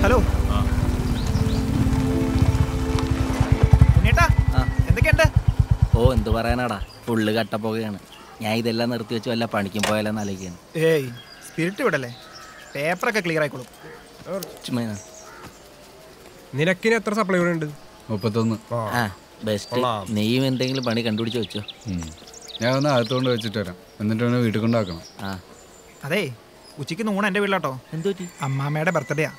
Hello ഉണ്ണിയേട്ടാ ആ. എന്തൊക്കെയുണ്ട് ഓ എന്ത് പറയാനാടാ ഫുള്ള് കട്ടപ്പുകയാണ് ഞാൻ ഇതെല്ലാം നിർത്തി വെച്ച് വല്ല പണിക്കും പോയാലെന്ന് ആലോചിക്കുകയാണ് ഏയ് സ്പിരിറ്റ് വിടല്ലേ പേപ്പറൊക്കെ ക്ലിയർ ആയിക്കോളും ചുമ്മാ ഇരുന്ന്. നിനക്കിന് എത്ര സപ്ലൈ ഉണ്ട് മുപ്പത്തൊന്ന് ആ ബെസ്റ്റ് കൊള്ളാം. നെയ്യും എന്തെങ്കിലും പണി കണ്ടുപിടിച്ച് വെച്ചോ ഉം. ഞാൻ ഒന്ന് അകത്തുകൊണ്ട് വെച്ചിട്ട് വരാം എന്നിട്ട് അവനെ വീട്ടിൽ കൊണ്ടാക്കണം ആ അതെ ഉച്ചയ്ക്ക് നൂണ് എൻ്റെ വീട്ടിലാട്ടോ എന്തു പറ്റി അമ്മാമ്മയുടെ ബർത്ത്ഡേയാ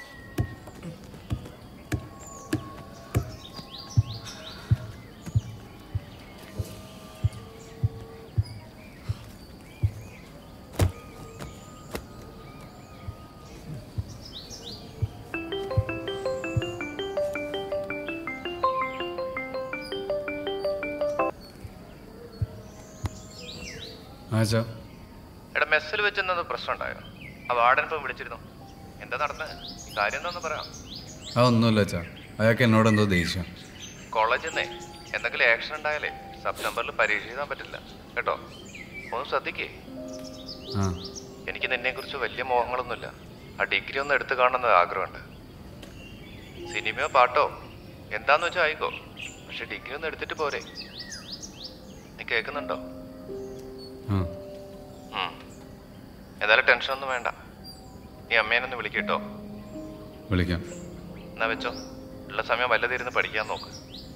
ആച്ചാ എടാ മെസ്സിൽ വെച്ചെന്നത് പ്രശ്നം ഉണ്ടായോ ആ വാർഡൻ ഇപ്പം വിളിച്ചിരുന്നു എന്താ നടന്നത് കാര്യം എന്താന്ന് പറയാം അതൊന്നുമില്ല അച്ഛാ അയാൾക്ക് എന്നോട് എന്തോ ദേഷ്യം കോളേജിൽ നിന്നേ എന്തെങ്കിലും ആക്ഷൻ ഉണ്ടായാലേ സെപ്റ്റംബറിൽ പരീക്ഷ എഴുതാൻ പറ്റില്ല കേട്ടോ ഒന്ന് ശ്രദ്ധിക്കേ ആ എനിക്ക് നിന്നെക്കുറിച്ച് വലിയ മോഹങ്ങളൊന്നുമില്ല ആ ഡിഗ്രി ഒന്ന് എടുത്തു കാണണമെന്ന് ആഗ്രഹമുണ്ട് സിനിമയോ പാട്ടോ എന്താന്ന് വെച്ചാൽ ആയിക്കോ പക്ഷെ ഡിഗ്രി ഒന്ന് എടുത്തിട്ട് പോരെ നീ കേൾക്കുന്നുണ്ടോ ആ ഉം. ഏതായാലും ടെൻഷനൊന്നും വേണ്ട നീ അമ്മേനൊന്ന് വിളിക്കട്ടോ വിളിക്കാം എന്നാ വെച്ചോ ഉള്ള സമയം വല്ലതിരുന്ന് പഠിക്കാൻ നോക്ക്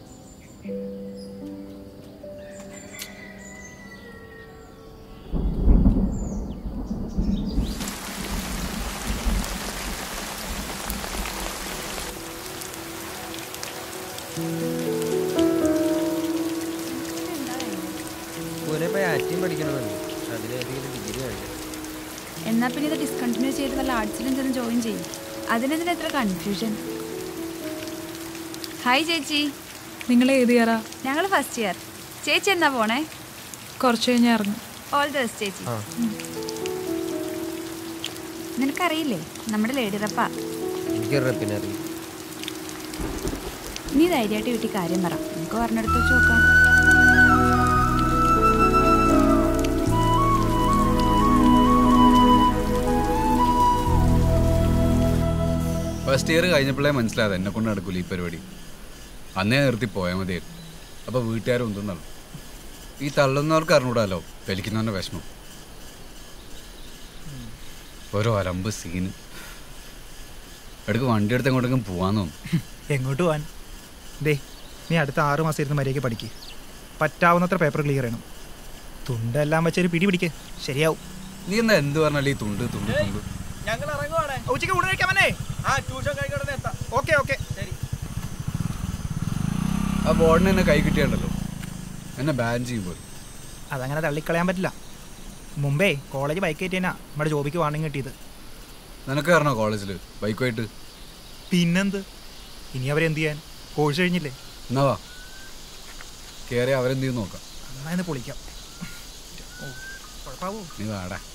പോയി ആക്ടിങ് പഠിക്കണമെന്നുണ്ട് അതിലേതെങ്കിലും ഡിഗ്രി കഴിക്കണം എന്നാ പിന്നെ ഇത് ഡിസ്കണ്ടിന്യൂ ചെയ്ത് വല്ല ആർട്സിലും ചെന്ന് ജോയിൻ ചെയ്യും അതിനെന്തിനാ എത്ര കൺഫ്യൂഷൻ ഹായ് ചേച്ചി നിങ്ങൾ ഏത് ഇയറാ ഞങ്ങൾ ഫസ്റ്റ് ഇയർ ചേച്ചി എന്നാ പോണേ കുറച്ച് കഴിഞ്ഞ് ഇറങ്ങും ഓൾ ദ ബെസ്റ്റ് ചേച്ചി ഉം. നിനക്കറിയില്ലേ നമ്മുടെ ലേഡി റപ്പ എനിക്ക് റപ്പിനെ അറിയും നീ ധൈര്യമായിട്ട് വീട്ടിൽ കാര്യം പറ നമുക്ക് പറഞ്ഞെടുത്ത് വെച്ച് നോക്കാം ഫസ്റ്റ് ഇയർ കഴിഞ്ഞപ്പോഴേ മനസ്സിലായത് എന്നെ കൊണ്ട് നടക്കൂല ഈ പരിപാടി അന്നേ നിർത്തി പോയാൽ മതിയായിരുന്നു അപ്പോൾ വീട്ടുകാരും ഒന്നും നടന്നു ഈ തള്ളുന്നവർക്ക് അറിഞ്ഞൂടാലോ വലിക്കുന്നവൻ്റെ വിഷമം ഓരോ അലമ്പ് സീന് എടുക്ക് വണ്ടി എടുത്ത് എങ്ങോട്ടെങ്കിലും പോവാൻ തോന്നും എങ്ങോട്ട് പോവാൻ ദേ നീ അടുത്ത ആറ് മാസം ഇരുന്ന് മര്യാദയ്ക്ക് പഠിക്ക് പറ്റാവുന്നത്ര പേപ്പർ ക്ലിയർ ചെയ്യണം തുണ്ടെല്ലാം വെച്ചൊരു പിടി പിടിക്ക് ശരിയാവും നീ എന്താ എന്ത് പറഞ്ഞാലും ഈ തുണ്ട് തുണ്ട് തുണ്ട് ഞങ്ങൾ ഇറങ്ങുവാണേ ഉച്ചയ്ക്ക് ഊണ് കഴിക്കാൻ വന്നേ ആ ട്യൂഷൻ കഴിഞ്ഞ എത്താം ഓക്കെ ഓക്കെ ശരി ആ ബോർഡിന് എന്നെ കൈ കിട്ടിയുണ്ടല്ലോ എന്നെ ബാൻ ചെയ്യും പോലും അതങ്ങനെ തള്ളിക്കളയാൻ പറ്റില്ല മുമ്പേ കോളേജ് ബൈക്ക് കയറ്റിയനാ നമ്മുടെ ജോബിക്ക് വാണിംഗ് കിട്ടിയത് നിനക്ക് കയറണോ കോളേജിൽ ബൈക്കുമായിട്ട് പിന്നെന്ത് ഇനി അവരെന്ത് ചെയ്യാൻ കോഴ്സ് കഴിഞ്ഞില്ലേ എന്നാ വാ കയറി അവരെന്ത് ചെയ്യും നോക്കാം നന്നായി പൊളിക്കാം ഓ കുഴപ്പമാവോ നീ വാടാ